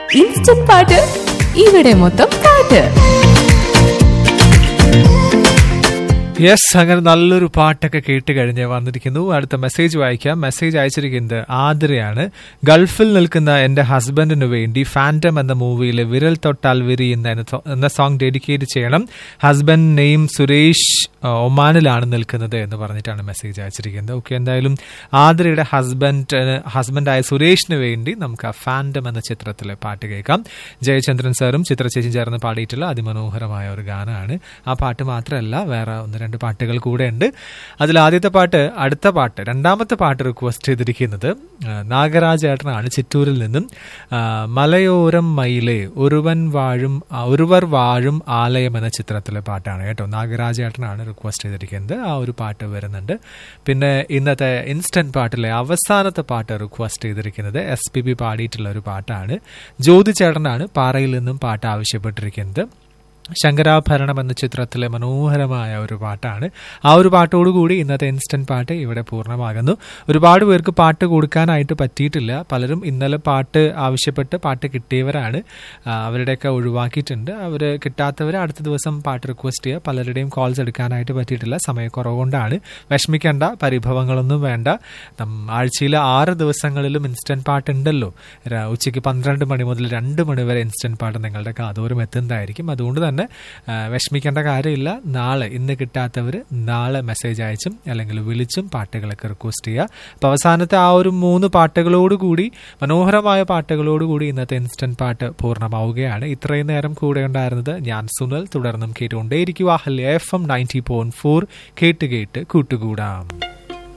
instant പാട്ട് ഇവിടെ മൊത്തം പാട്ട് യെസ് അങ്ങനെ നല്ലൊരു പാട്ടൊക്കെ കേട്ട് കഴിഞ്ഞ് വന്നിരിക്കുന്നു അടുത്ത മെസ്സേജ് വായിക്കാം മെസ്സേജ് അയച്ചിരിക്കുന്നത് ആതിരയാണ് ഗൾഫിൽ നിൽക്കുന്ന എന്റെ ഹസ്ബൻഡിനു വേണ്ടി ഫാൻറ്റം എന്ന മൂവിയിലെ വിരൽ തൊട്ടാൽ വിരിയുന്ന എന്ന സോ- എന്ന സോങ് ഡെഡിക്കേറ്റ് ചെയ്യണം ഹസ്ബൻഡ് നെയിം സുരേഷ് ആ, ഒമാനിലാണ് നിൽക്കുന്നത് എന്ന് പറഞ്ഞിട്ടാണ് മെസ്സേജ് അയച്ചിരിക്കുന്നത് ഓക്കെ എന്തായാലും ആതിരയുടെ ഹസ്ബൻഡ് ഹസ്ബൻഡായ സുരേഷിന് വേണ്ടി നമുക്ക് ആ ഫാൻറ്റം എന്ന ചിത്രത്തിലെ പാട്ട് കേൾക്കാം ജയചന്ദ്രൻ സാറും ചിത്രചേച്ചിയും ചേർന്ന് പാടിയിട്ടുള്ള അതിമനോഹരമായ ഒരു ഗാനമാണ് ആ പാട്ട് മാത്രമല്ല വേറെ ഒന്ന് രണ്ട് പാട്ടുകൾ കൂടെ ഉണ്ട് അതിൽ ആദ്യത്തെ പാട്ട് അടുത്ത പാട്ട് രണ്ടാമത്തെ പാട്ട് റിക്വസ്റ്റ് ചെയ്തിരിക്കുന്നത് ആ, നാഗരാജ് ഏട്ടനാണ് ചിറ്റൂരിൽ നിന്നും ആ, മലയോരം മയിലെ ഒരുവൻ വാഴും ആ, ഒരുവർ വാഴും ആലയം എന്ന ചിത്രത്തിലെ പാട്ടാണ് കേട്ടോ നാഗരാജ് ഏട്ടനാണ് റിക്വസ്റ്റ് ചെയ്തിരിക്കുന്നത് ആ ഒരു പാട്ട് വരുന്നുണ്ട് പിന്നെ ഇന്നത്തെ ഇൻസ്റ്റന്റ് പാട്ടിലെ അവസാനത്തെ പാട്ട് റിക്വസ്റ്റ് ചെയ്തിരിക്കുന്നത് എസ് പി ബി പാടിയിട്ടുള്ള ഒരു പാട്ടാണ് ജ്യോതി ചേട്ടനാണ് പാറയിൽ നിന്നും പാട്ട് ആവശ്യപ്പെട്ടിരിക്കുന്നത് ശങ്കരാഭരണം എന്ന ചിത്രത്തിലെ മനോഹരമായ ഒരു പാട്ടാണ് ആ ഒരു പാട്ടോടുകൂടി ഇന്നത്തെ ഇൻസ്റ്റന്റ് പാട്ട് ഇവിടെ പൂർണ്ണമാകുന്നു ഒരുപാട് പേർക്ക് പാട്ട് കൊടുക്കാനായിട്ട് പറ്റിയിട്ടില്ല പലരും ഇന്നലെ പാട്ട് ആവശ്യപ്പെട്ട് പാട്ട് കിട്ടിയവരാണ് ആ, അവരുടെയൊക്കെ ഒഴിവാക്കിയിട്ടുണ്ട് അവർ കിട്ടാത്തവർ അടുത്ത ദിവസം പാട്ട് റിക്വസ്റ്റ് ചെയ്യുക പലരുടെയും കോൾസ് എടുക്കാനായിട്ട് പറ്റിയിട്ടില്ല സമയക്കുറവുകൊണ്ടാണ് വിഷമിക്കേണ്ട പരിഭവങ്ങളൊന്നും വേണ്ട നം- ആഴ്ചയിലെ ആറ് ദിവസങ്ങളിലും ഇൻസ്റ്റന്റ് പാട്ട് ഉണ്ടല്ലോ ര- ഉച്ചയ്ക്ക് പന്ത്രണ്ട് മണി മുതൽ രണ്ട് മണി വരെ ഇൻസ്റ്റന്റ് പാട്ട് നിങ്ങളുടെ കാതോരം എത്തുന്നതായിരിക്കും അതുകൊണ്ട് തന്നെ ആ, വിഷമിക്കേണ്ട കാര്യമില്ല നാളെ ഇന്ന് കിട്ടാത്തവർ നാളെ മെസ്സേജ് അയച്ചും അല്ലെങ്കിൽ വിളിച്ചും പാട്ടുകളൊക്കെ റിക്വസ്റ്റ് ചെയ്യുക അപ്പോൾ അവസാനത്തെ ആ ഒരു മൂന്ന് പാട്ടുകളോടുകൂടി മനോഹരമായ പാട്ടുകളോടുകൂടി ഇന്നത്തെ ഇൻസ്റ്റന്റ് പാട്ട് പൂർണ്ണമാവുകയാണ് ഇത്രയും നേരം കൂടെ ഉണ്ടായിരുന്നത് ഞാൻ സുനൽ തുടർന്നും കേട്ടുകൊണ്ടേയിരിക്കുക ഹല്യ F M ninety point four കേട്ട് കേട്ട് കൂട്ടുകൂടാം